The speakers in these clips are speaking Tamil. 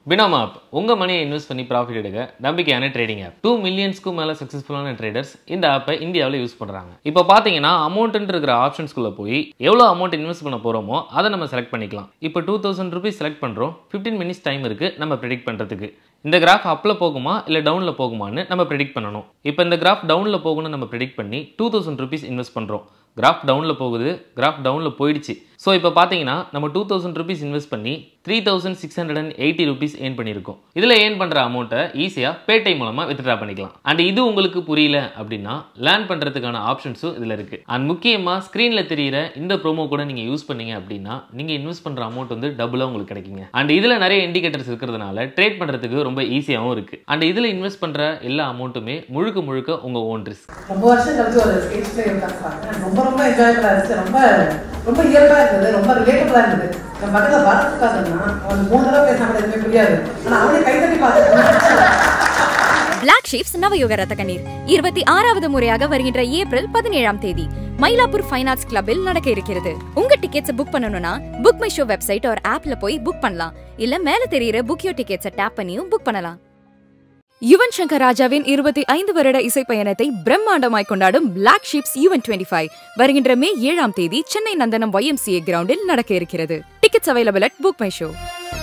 பினாம் ஆப் உங்க மணியை இன்வெஸ்ட் பண்ணி ப்ராஃபிட் எடுக்க நம்பிக்கையான ட்ரேடிங் ஆப் டூ மில்லியன்ஸ்க்கும் மேல சக்ஸஸ்ஃபுல்லான ட்ரேடர்ஸ் இந்த ஆப்பை இந்தியாவில் யூஸ் பண்றாங்க இப்போ பாத்தீங்கன்னா அமௌண்ட் இருக்கிற ஆப்ஷன்ஸ்குள்ள போய் எவ்வளோ அமௌண்ட் இன்வெஸ்ட் பண்ண போறோமோ அதை நம்ம செலக்ட் பண்ணிக்கலாம் இப்போ டூ தௌசண்ட் ருபீஸ் செலக்ட் பண்றோம் ஃபிஃப்டீன் மினிட்ஸ் டைம் இருக்கு நம்ம ப்ரெடிக்ட் பண்றதுக்கு இந்த கிராஃப் அப்பில் போகுமா இல்லை டவுனில் போகுமான்னு நம்ம ப்ரெடிக்ட் பண்ணணும் இப்போ இந்த கிராஃப் டவுனில் போகணும்னு நம்ம ப்ரெடிக்ட் பண்ணி டூ தௌசண்ட் ருபீஸ் இன்வெஸ்ட் பண்ணுறோம் கிராஃப் டவுனில் போகுது கிராஃப் டவுனில் போயிடுச்சு ஸோ இப்போ பார்த்தீங்கன்னா நம்ம டூ தௌசண்ட் ருபீஸ் இன்வெஸ்ட் பண்ணி three thousand six hundred and eighty rupees earn பண்ணியிருக்கோம் இதில் ஏர்ன் பண்ணுற அமௌண்ட்டை ஈஸியாக பேடை மூலமாக வித்ட்ரா பண்ணிக்கலாம் அண்ட் இது உங்களுக்கு புரியல அப்படின்னா லேர்ன் பண்ணுறதுக்கான ஆப்ஷன்ஸும் இதில் இருக்குது அண்ட் முக்கியமாக ஸ்க்ரீனில் தெரியிற இந்த ப்ரோமோ கூட நீங்கள் யூஸ் பண்ணீங்க அப்படின்னா நீங்கள் இன்வெஸ்ட் பண்ணுற அமௌண்ட் வந்து டபுளாக உங்களுக்கு கிடைக்குங்க அண்ட் இதில் நிறைய இண்டிகேட்டர்ஸ் இருக்கிறதுனால ட்ரேட் பண்ணுறதுக்கு ரொம்ப ஈஸியாகவும் இருக்குது அண்ட் இதில் இன்வெஸ்ட் பண்ணுற எல்லா அமௌண்ட்டுமே முழுக்க முழுக்க உங்கள் ஓன் ரிஸ்க் ரொம்ப வருஷம் கழிச்சு ஒரு ஸ்டேஜ் பிளே பார்த்தேன் ரொம்ப ரொம்ப என்ஜாயபிளா இருந்துச்சு ரொம்ப ரொம்ப இயல்பா இருந்தது ரொம்ப ரிலேட்டபிளா இருந்தது என் பக்கத்துல பரத் உட்காந்துன்னா அவன் மூணு தடவை பேசாம எதுவுமே புரியாது ஆனா அவனே கைத்தட்டி பார்த்தேன் பிளாக் ஷீப்ஸ் நவயுக ரத்த கண்ணீர் இருபத்தி ஆறாவது முறையாக வருகின்ற ஏப்ரல் பதினேழாம் தேதி மயிலாப்பூர் ஃபைனான்ஸ் கிளப்பில் நடக்க இருக்கிறது உங்க டிக்கெட்ஸ் புக் பண்ணணும்னா புக் மை ஷோ வெப்சைட் ஒரு ஆப்ல போய் புக் பண்ணலாம் இல்ல மேல தெரியுற புக் யோ டிக்கெட்ஸை டேப் பண்ணியும் புக் பண்ணலாம் யுவன் சங்கர் ராஜாவின் இருபத்தி ஐந்து வருட இசை பயணத்தை பிரம்மாண்டமாய் கொண்டாடும் black sheeps Yuvan twenty five வருகின்ற மே ஏழாம் தேதி சென்னை நந்தனம் ஒய்எம்சிஏ கிரவுண்டில் நடக்க இருக்கிறது tickets available at book my show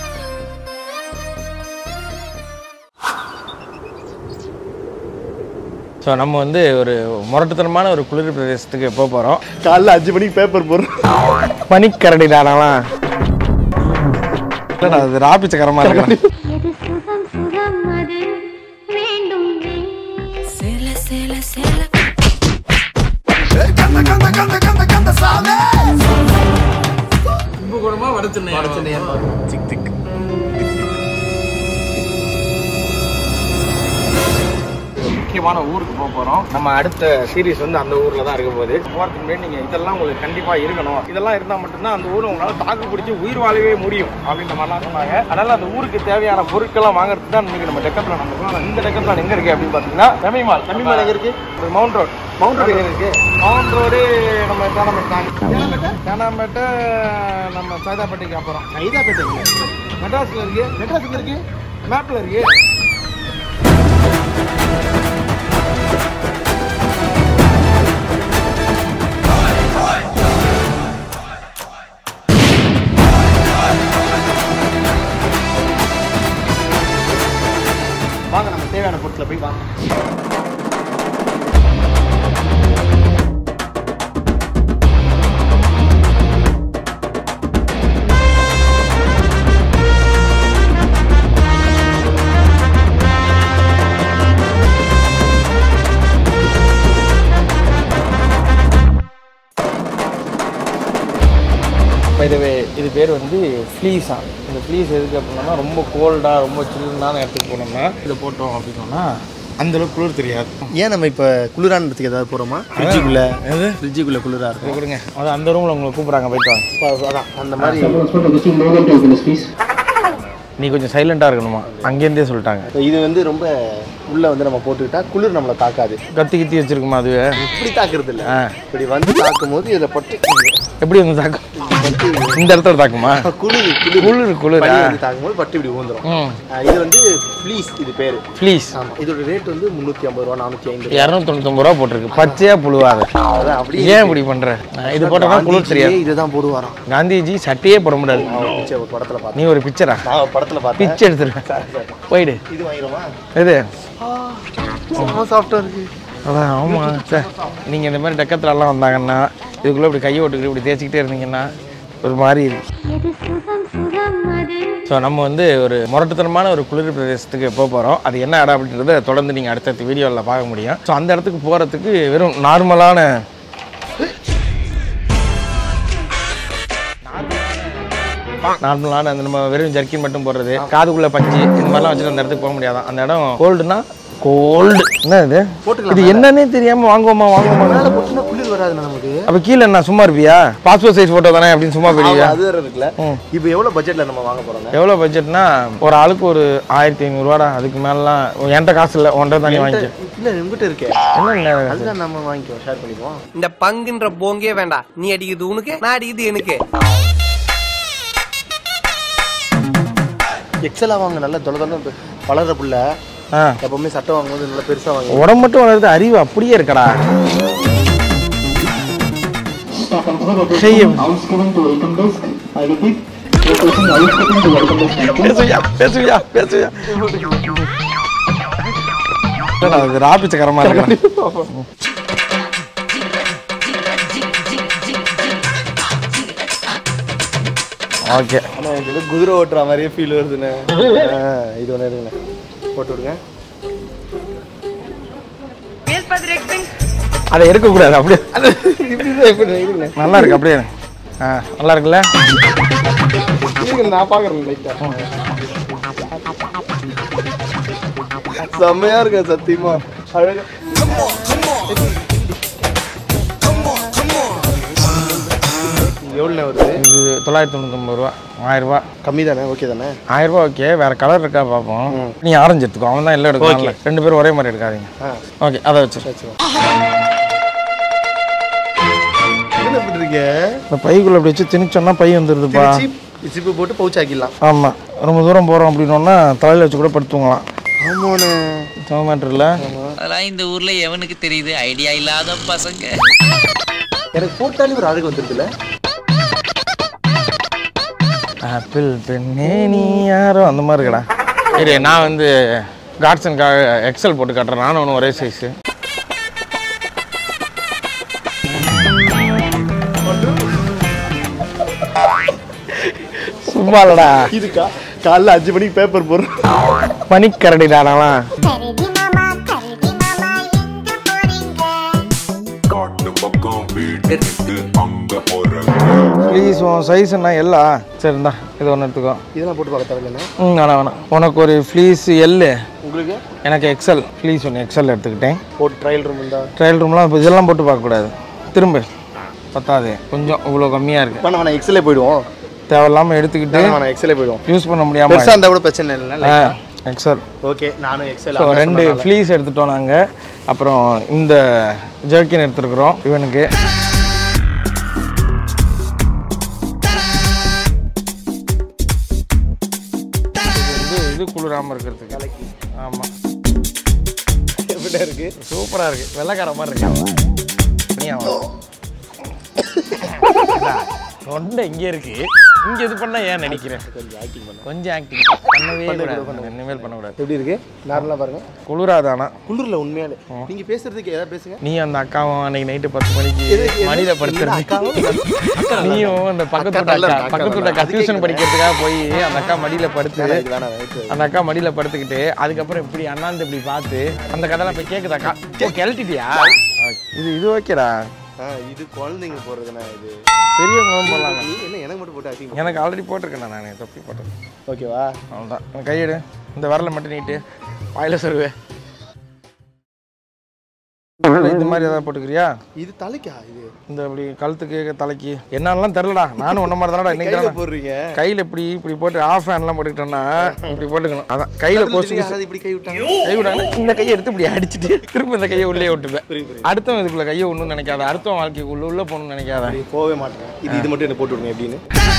so நம்ம வந்து ஒரு முரட்டுத்தனமான ஒரு குளிர் பிரதேசத்துக்கு போக போகிறோம் காலைல அஞ்சு மணிக்கு பேப்பர் போடுறோம் பனிக்கரடி தானாலாம் இல்லைடா அது ராப்பிச்சக்கரமாக இருக்கும் எது சுகம் சுகம் அது வேண்டும் சேல சேல சேல முக்கியமான ஊருக்கு போக போகிறோம் நம்ம அடுத்த சீரிஸ் வந்து அந்த ஊரில் தான் இருக்க போகுது போகிறதுக்கு முன்னாடி நீங்கள் இதெல்லாம் உங்களுக்கு கண்டிப்பாக இருக்கணும் இதெல்லாம் இருந்தால் மட்டும்தான் அந்த ஊரை உங்களால் தாக்கு பிடிச்சி உயிர் வாழவே முடியும் அப்படின்ற மாதிரிலாம் சொன்னாங்க அதனால் அந்த ஊருக்கு தேவையான பொருட்கள்லாம் வாங்குறதுக்கு தான் இன்னைக்கு நம்ம டெக்கப்ல நம்ம போகிறோம் இந்த டெக்கப்ல எங்கே இருக்குது அப்படின்னு பார்த்தீங்கன்னா தமிழ்மால் தமிழ்மால் எங்கே இருக்குது மவுண்ட் ரோட் மவுண்ட் ரோடு எங்கே இருக்குது மவுண்ட் ரோடு நம்ம தேனாம்பேட்டை தாண்டி தேனாம்பேட்டை நம்ம சைதாப்பேட்டைக்கு அப்புறம் சைதாப்பேட்டை மெட்ராஸில் இருக்கு மெட்ராஸில் இருக்கு மேப்பில் இருக்கு வாங்க நம்ம தேவையான பொருட்களை போய் வாங்க இதுவே இது பேர் வந்து ஃப்ளீஸா இந்த ஃப்ளீஸ் எதுக்கு அப்படின்னா ரொம்ப கோல்டாக ரொம்ப சில்லுனான இடத்துக்கு போனோம்னா இதை போட்டோம் அப்படின்னோம்னா அந்த அளவுக்கு குளிர் தெரியாது ஏன் நம்ம இப்போ குளிரானதுக்கு ஏதாவது போகிறோமா ஃப்ரிட்ஜுக்குள்ள ஃப்ரிட்ஜுக்குள்ள குளிரா இதை இருக்கும் கொடுங்க அது அந்த ரூமில் உங்களை கூப்பிட்றாங்க போயிட்டு வாங்க அதான் அந்த மாதிரி நீ கொஞ்சம் சைலண்டாக இருக்கணுமா அங்கேருந்தே சொல்லிட்டாங்க இது வந்து ரொம்ப உள்ள வந்து நம்ம போட்டுக்கிட்டா குளிர் நம்மளை தாக்காது கத்தி கித்தி வச்சிருக்குமா அதுவே இப்படி தாக்குறது இல்ல ஆ. இப்படி வந்து தாக்கும் போது இதுல பட்டு எப்படி வந்து தாக்கும் இந்த இடத்துல தாக்குமா குளிர் குளிர் குளிர் குளிரா பனி வந்து தாக்கும் போது பட்டு இப்படி ஊந்துரும் ம் ஆ, இது வந்து ப்ளீஸ் இது பேரு ப்ளீஸ் ஆமா இதோட ரேட் வந்து முந்நூற்றி ஐம்பது ரூபா நானூற்றி ஐம்பது இரநூத்தொண்ணூத்தொம்பது ரூபா போட்டிருக்கு பச்சையாக புழுவாத அதான் அப்படியே ஏன் இப்படி பண்ற இது போட்டால் குளிர் தெரியாது இதுதான் போடுவாராம் காந்திஜி சட்டையே போட முடியாது நான் ஒரு பிக்சர் ஒரு படத்துல பார்த்தேன் நீ ஒரு பிக்சரா நான் ஒரு படத்துல பார்த்தேன் பிச்சை எடுத்துருவேன் போயிடு இது வாங்கிடுமா இது செம்ம சாஃப்டா இருக்கு அதான் ஆமாம் சார் நீங்கள் இந்த மாதிரி டக்கத்துலலாம் வந்தாங்கன்னா இதுக்குள்ளே இப்படி கையை விட்டுக்கிட்டு இப்படி தேய்ச்சிக்கிட்டே இருந்தீங்கன்னா ஒரு மாதிரி இருக்கு எது சுகம் சுகம் அது ஸோ நம்ம வந்து ஒரு முரட்டுத்தனமான ஒரு குளிர் பிரதேசத்துக்கு போக போகிறோம் அது என்ன இடம் அப்படின்றத தொடர்ந்து நீங்கள் அடுத்தடுத்த வீடியோவில் பார்க்க முடியும் ஸோ அந்த இடத்துக்கு போகிறதுக்கு வெறும் நார்மலான நார்மலான அந்த நம்ம வெறும் ஜர்க்கின் மட்டும் போடுறது காதுக்குள்ள பஞ்சு இந்த மாதிரிலாம் வச்சுட்டு அந்த இடத்துக்கு போக முடியாதான் அந்த இடம் கோல்டுனா கோல்டு என்ன இது இது என்னன்னே தெரியாம வாங்குவோமா வாங்குவோமா மேல போட்டுனா குளிர் வராதுண்ணா நமக்கு அப்ப கீழே என்ன சும்மா இருப்பியா பாஸ்போர்ட் சைஸ் போட்டோ தானே அப்படின்னு சும்மா போயிடுவியா அது வேற இருக்குல்ல ம். இப்போ எவ்வளவு பட்ஜெட்ல நம்ம வாங்க போறோங்க எவ்வளோ பட்ஜெட்னா ஒரு ஆளுக்கு ஒரு ஆயிரத்தி ஐநூறுரூவாடா அதுக்கு மேலாம் என்கிட்ட காசு இல்லை உன்கிட்ட தண்ணி வாங்கிக்க இல்ல எங்கிட்ட இருக்கே என்ன அதுதான் நம்ம வாங்கிக்குவோம் ஷேர் பண்ணிக்குவோம் இந்த பங்குன்ற போங்கே வேண்டாம் நீ அடிக்குது உனக்கு நான் அடிக்குது எனக்கு எக்ஸலா வாங்க நல்ல தொலை தொலை வளர்ற புள்ள ஆ எப்பவுமே சட்டை வாங்கும்போது நல்லா பெருசா வாங்க உடம்பு மட்டும் வளருது அறிவு அப்படியே இருக்கடா செய்ய பேசுவியா பேசுவியா பேசுவியா இல்லடா, அது ராபிச்சக்கரமா இருக்கு ஓகே ஆனா எனக்கு ஏதோ குதிரை ஓட்டுற மாதிரியே ஃபீல் வருதுண்ணே ஆ, இது ஒன்று எடுங்கண்ணே போட்டு விடுங்க அதை எடுக்கக்கூடாது அப்படியே இப்படிதான் எப்படி இருங்க நல்லா இருக்கு அப்படியே ஆ நல்லா இருக்குல்ல இருங்க நான் பார்க்குறேன் லைட்டா செம்மையா இருக்கு சத்தியமா அழகா எவ்வளோ வருது இது தொள்ளாயிரத்தி தொண்ணூத்தொம்பது ரூபா ஆயிரம் ரூபா கம்மி தானே ஓகே தானே ஆயிரம் ரூபா ஓகே வேற கலர் இருக்கா பார்ப்போம் நீ ஆரஞ்சு எடுத்துக்கோ அவன் தான் எல்லாம் எடுக்கல ரெண்டு பேரும் ஒரே மாதிரி எடுக்காதீங்க ஆ ஓகே அதை வச்சு என்ன பண்ணுறீங்க இந்த பைக்குள்ள அப்படி வச்சு திணிச்சோன்னா பை வந்துடுதுப்பா சிப்பு போட்டு பவுச் ஆக்கிடலாம் ஆமாம் ரொம்ப தூரம் போகிறோம் அப்படின்னோன்னா தலையில் வச்சு கூட படுத்துவங்களாம் ஆமாண்ணே சமமேட்டரில் அதெல்லாம் இந்த ஊர்ல எவனுக்கு தெரியுது ஐடியா இல்லாத பசங்க எனக்கு போட்டாலே ஒரு அழகு வந்துருதுல்ல ஆப்பிள் பெண்ணே நீ யாரோ அந்த மாதிரி இருக்கடா இரு நான் வந்து காட்ஸனுக்காக எக்ஸல் போட்டு காட்டுறேன் நானும் ஒன்று ஒரே சைஸு சும்மா இல்லடா இதுக்கா காலைல அஞ்சு மணிக்கு பேப்பர் போடுறேன் பனிக்கரடிடா நான்லாம் கரடி மாமா கரடி மாமா எங்க போறீங்க ப்ளீஸ் உன் சைஸ்ண்ணா எல்லா சரி இந்தா இது ஒன்று எடுத்துக்கோ இதெல்லாம் போட்டு பார்க்க தேவையில்லைண்ணே ம் வேணாம் வேணாம் உனக்கு ஒரு ஃப்ளீஸ் எல்லு உங்களுக்கு எனக்கு எக்ஸல் ஃப்ளீஸ் ஒன்று எக்ஸல் எடுத்துக்கிட்டேன் போட்டு ட்ரையல் ரூம் இருந்தா ட்ரையல் ரூம்லாம் இப்போ இதெல்லாம் போட்டு பார்க்கக்கூடாது திரும்ப பத்தாது கொஞ்சம் இவ்வளோ கம்மியாக இருக்குது வேணா வேணா எக்ஸலே போயிடுவோம் தேவையில்லாமல் எடுத்துக்கிட்டு வேணா வேணா எக்ஸலே போயிடுவோம் யூஸ் பண்ண முடியாமல் பெருசா இருந்தா கூட பிரச்சனை இல்லைல்ல எக்ஸல் ஓகே நானும் எக்ஸல் ஸோ ரெண்டு ஃப்ளீஸ் எடுத்துட்டோம் நாங்கள் அப்புறம் இந்த ஜர்க்கின் எடுத்துருக்குறோம் இவனுக்கு இது வந்து இது குளிராமல் இருக்கிறதுக்கு ஆமாம் எப்படி இருக்கு சூப்பராக இருக்குது வெள்ளைக்கார மாதிரி இருக்கு நீ அவன். இந்தா, தொண்டை இங்கே இருக்கு இங்கே இது பண்ணா ஏன் நினைக்கிறேன் கொஞ்சம் ஆக்டிங் பண்ண கொஞ்சம் ஆக்டிங் பண்ணவே கூடாது இனிமேல் பண்ணக்கூடாது எப்படி இருக்கு நார்மலா பாருங்க குளிராதானா குளிர்ல உண்மையாலே நீங்க பேசுறதுக்கு ஏதாவது பேசுங்க நீ அந்த அக்காவும் அன்னைக்கு நைட்டு பத்து மணிக்கு மடியில படுத்துறது நீயும் அந்த பக்கத்து வீட்டு நல்ல அக்கா அக்கா பக்கத்து வீட்டு அக்கா டியூஷன் படிக்கிறதுக்காக போய் அந்த அக்கா மடியில படுத்து இது வேணாம் wait. அந்த அக்கா மடியில படுத்துக்கிட்டு அதுக்கப்புறம் இப்படி அண்ணாந்து இப்படி பார்த்து அந்த கதைலாம் போய் கேக்குது அக்கா ஓ கிளட்டிட்டியா இது இது ஓகேடா ஆ, இது குழந்தைங்க போடுறதுண்ணா இது பெரியவங்களும் போடலாங்க நீ என்ன எனக்கு மட்டும் போட்டு ஆக்டிங் எனக்கு ஆல்ரெடி போட்டிருக்கேன் நான் தொப்பி போட்டேன் ஓகேவா அவ்வளோதான் எனக்கு கையெடு இந்த விரலை மட்டும் நீட்டு வாயில சொல்லுவே இந்த மாதிரி ஏதாவது போட்டுக்கிறியா இது தலைக்கா இது இந்த இப்படி கழுத்துக்கு தலைக்கு என்னெல்லாம் தெரிலடா நானும் ஒன்ன மாதிரி தானடா இன்னைக்கு கையில தானே போடுறீங்க கையில் இப்படி இப்படி போட்டு ஆஃப் ஹேண்ட்லாம் போட்டுக்கிட்டோன்னா இப்படி போட்டுக்கணும் அதான் கையில் கொசு கொசு யாராவது இப்படி கை விட்டாங்க கை விடாங்க இந்த கையை எடுத்து இப்படி அடிச்சிட்டு திரும்ப இந்த கையை உள்ளே விட்டுப்பேன் அடுத்தவன் இதுக்குள்ள கையை ஒன்றும் நினைக்காத அடுத்தவன் வாழ்க்கைக்கு உள்ள உள்ள போகணும்னு நினைக்காத அப்படி போகவே மாட்டேன் இது இது மட்டும் என்ன போட்டு விடுங்க எப்படின்னு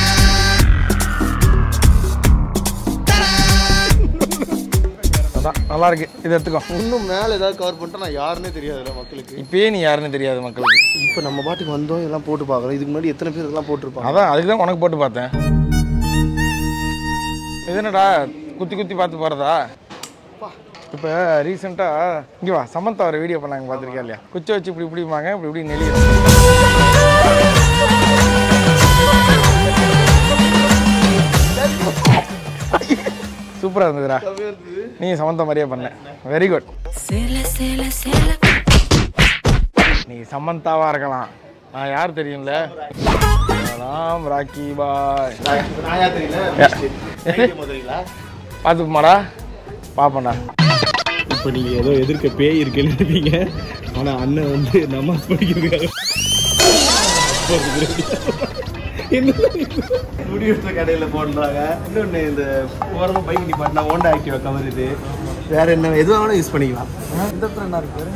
அதான் நல்லா இருக்கு இதை எடுத்துக்கோ இன்னும் மேல ஏதாவது கவர் பண்ணிட்டா நான் யாருன்னே தெரியாதுல்ல மக்களுக்கு இப்பயே நீ யாருன்னு தெரியாது மக்களுக்கு இப்போ நம்ம பாட்டுக்கு வந்தோம் இதெல்லாம் போட்டு பார்க்குறோம் இதுக்கு முன்னாடி எத்தனை பேர் இதெல்லாம் போட்டிருப்பாங்க அதான் அதுக்கு தான் உனக்கு போட்டு பார்த்தேன் இது என்னடா குத்தி குத்தி பார்த்து போகிறதா இப்போ ரீசெண்டாக இங்கே வா சமந்தா ஒரு வீடியோ பண்ணாங்க பார்த்துருக்கா இல்லையா குச்சி வச்சு இப்படி இப்படிம்பாங்க இப்படி இப்படி நெளியும் சூப்பராக இருந்ததுடா நீ சமந்தா மாதிரியே பண்ண வெரி குட் நீ சமந்தாவா இருக்கலாம் நான் யார் தெரியும்ல ராம் ராக்கி பாய் நான் யார் தெரியல முதலீங்களா பார்த்துக்குமாடா பார்ப்போம்டா இப்போ நீங்க ஏதோ எதிர்க்க பேய் இருக்குன்னு நினைப்பீங்க ஆனா அண்ணன் வந்து நமாஸ் படிக்கிறாங்க முடி வெட்டுற கடையில் போடுறாங்க இன்னொன்று இந்த ஓரமாக பைக் நிப்பாட்டினா ஹோண்டா ஆக்டிவா கவர் இது வேற என்ன எதுவாக வேணால் யூஸ் பண்ணிக்கலாம் இந்த இடத்துல என்ன இருக்கு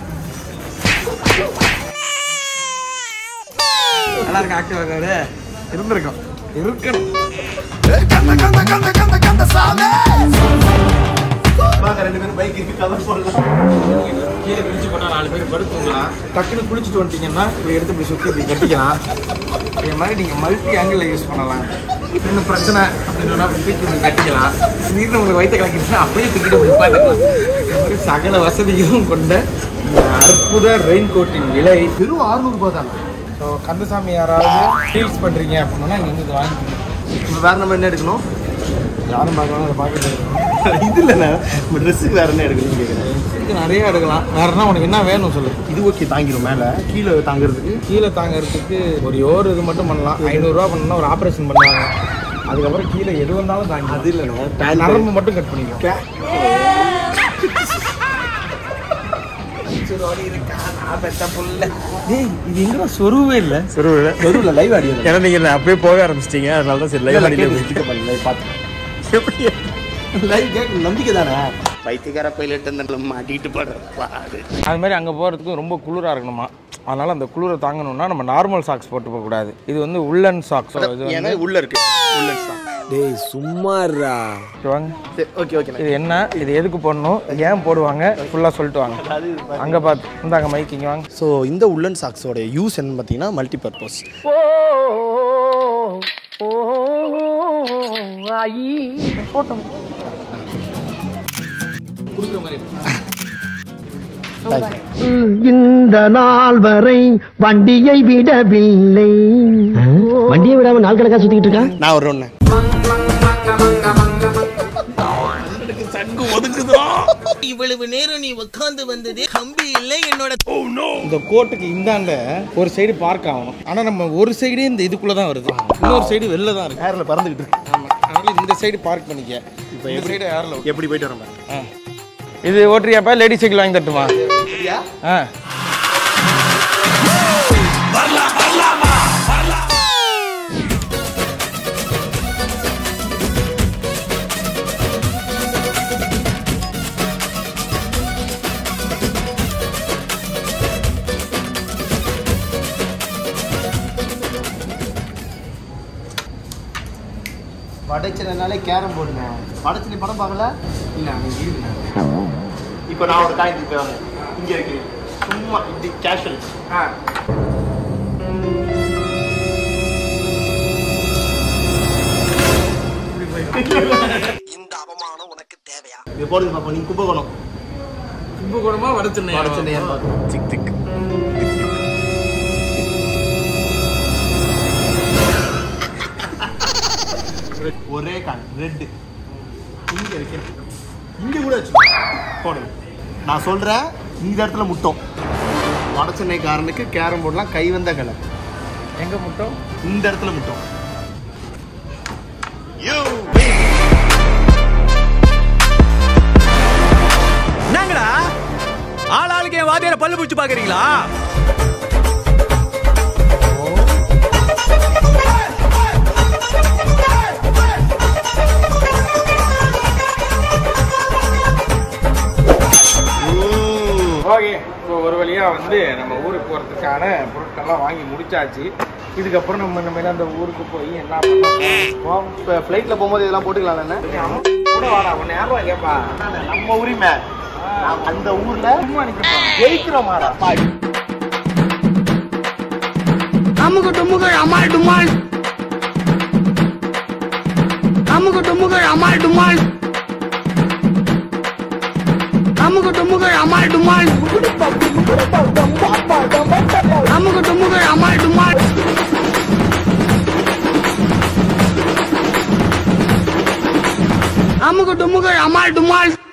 நல்லா இருக்கு ஆக்டிவ் ஆகாது இருந்திருக்கும் இருக்கணும் வாங்க ரெண்டு பேரும் பைக்கு கவர் போடலாம் கீழே விரிச்சு போட்டா நாலு பேர் படுத்துங்களாம் டக்குன்னு குளிச்சுட்டு வந்துட்டீங்கன்னா இப்படி எடுத்து இப்படி சுற்றி இப்படி கட்டிக்கலாம் இதே மாதிரி நீங்கள் மல்டி ஆங்கிளில் யூஸ் பண்ணலாம் இன்னும் பிரச்சனை அப்படின்னா தூக்கி இப்படி கட்டிக்கலாம் திடீர்னு உங்களுக்கு வயிற்று கலக்கிடுச்சுன்னா அப்படியே தூக்கிட்டு இப்படி பார்த்துக்கலாம் இந்த மாதிரி சகல வசதிகளும் கொண்ட இந்த அற்புத ரெயின் கோட்டின் விலை வெறும் அறுநூறு ரூபாய் தான் ஸோ கந்தசாமி யாராவது டீல்ஸ் பண்ணுறீங்க அப்படின்னா இங்கே வந்து இது வாங்கிக்கணும் இப்போ வேற நம்ம என்ன எடுக்கணும் யாரும் பார்க்கலாம் அதை பார்க்க இது இல்லைண்ணா நம்ம ட்ரெஸ்ஸுக்கு வேற என்ன எடுக்கணும்னு கேட்குறேன் இது நிறைய எடுக்கலாம் வேறனா உனக்கு என்ன வேணும் சொல்லு இது ஓகே தாங்கிடும் மேலே கீழே தாங்கிறதுக்கு கீழே தாங்கறதுக்கு ஒரு ஒரு இது மட்டும் பண்ணலாம் ஐநூறுரூவா பண்ணா ஒரு ஆப்ரேஷன் பண்ணுவாங்க அதுக்கப்புறம் கீழே எது வந்தாலும் தாங்கி அது இல்லைண்ணா நரம்பு மட்டும் கட் பண்ணிக்கோ டேய் இது எங்கடா சொருவே இல்ல சொருவில் சொருவில் லைவ் ஆடியோ ஏன்னா நீங்க அப்பயே போக ஆரம்பிச்சிட்டீங்க அதனால தான் சரி லைவ் அடிக்கல லைவ் பார்த்தேன் எப்படி லைவ் கேட்க நம்பிக்கை தானே பைத்தியக்கார பைலட் அந்த மாட்டிக்கிட்டு படுற பாடு அது மாதிரி அங்கே போகிறதுக்கு ரொம்ப குளிராக இருக்கணுமா அதனால அந்த குளிரை தாங்கணும்னா நம்ம நார்மல் சாக்ஸ் போட்டு போகக்கூடாது இது வந்து உள்ளன் சாக்ஸ் இது ஏன்னா வந்து உள்ள இருக்கு உள்ள தான் டேய் சும்மாறா இங்க வாங்க சரி ஓகே ஓகே இது என்ன இது எதுக்கு போடணும் ஏன் போடுவாங்க ஃபுல்லாக சொல்லிட்டு வாங்க அங்கே பார்த்து இந்தாங்க மைக் இங்கே வாங்க ஸோ இந்த உள்ளன் சாக்ஸோட யூஸ் என்னன்னு பார்த்தீங்கன்னா மல்டி பர்பஸ் இந்த நாள் வரை வண்டியை விடவில்லை வண்டியை விடாம நாள் கணக்கா சுத்திட்டு இருக்கான் நான் ஒரு ஒன்று இவ்வளவு நேரம் நீ உட்கார்ந்து வந்ததே கம்பி இல்லை என்னோட இந்த கோட்டுக்கு இந்தாண்ட ஒரு சைடு பார்க் ஆகணும் ஆனால் நம்ம ஒரு சைடே இந்த இதுக்குள்ளே தான் வருது இன்னொரு சைடு வெளில தான் இருக்கு ஏரில் பறந்துக்கிட்டு இருக்கு ஆமாம் அதனால இந்த சைடு பார்க் பண்ணிக்க இப்போ இந்த சைடு ஏரில் எப்படி போயிட்டு வரோம் பாரு. இது ஓட்டுறியாப்பா லேடி சைக்கிள் வாங்கி தட்டுமா ஆ வடச்சனைனாலே கேரம் போடுங்க வடச்சனை படம் பார்க்கல இல்லை அங்கே இருக்கு இப்போ நான் ஒரு காய் இப்போ இங்கே இருக்கு சும்மா இப்படி கேஷுவல் ஆ இந்த அவமானம் உனக்கு தேவையா இது போடுங்க பாப்பா நீங்கள் கும்பகோணம் கும்பகோணமா வடச்சென்னை வடச்சென்னை திக் திக் ஒரே கான் ரெட்டு இங்கே இருக்கு இங்கே கூட வச்சு போடுங்க நான் சொல்கிறேன் இந்த இடத்துல முட்டம் வடச்சென்னைக்காரனுக்கு கேரம் போர்ட்லாம் கை வந்த கலை எங்க முட்டம் இந்த இடத்துல முட்டம் என்னங்கடா ஆள் ஆளுக்கு என் வாதியார பல்லு பிடிச்சு பாக்குறீங்களா ஓகே இப்போ ஒரு வழியா வந்து நம்ம ஊருக்கு போகிறதுக்கான பொருட்கள்லாம் வாங்கி முடிச்சாச்சு இதுக்கப்புறம் நம்ம இந்த மாதிரி அந்த ஊருக்கு போய் என்ன பண்ணலாம் இப்போ ஃப்ளைட்டில் போகும்போது இதெல்லாம் போட்டுக்கலாம் என்ன கூட வாடா ஒன்று யாரும் கேட்பா நம்ம உரிமை நான் அந்த ஊர்ல சும்மா நிற்கிறோம் ஜெயிக்கிறோமாடா அமுக டுமுக அமால் டுமால் அமுக டுமுக அமால் டுமால் அமுக டுமுக அமால் டுமால் அமுக டுமுக அமால் டுமால் அமுக டுமுக அமால் டுமால்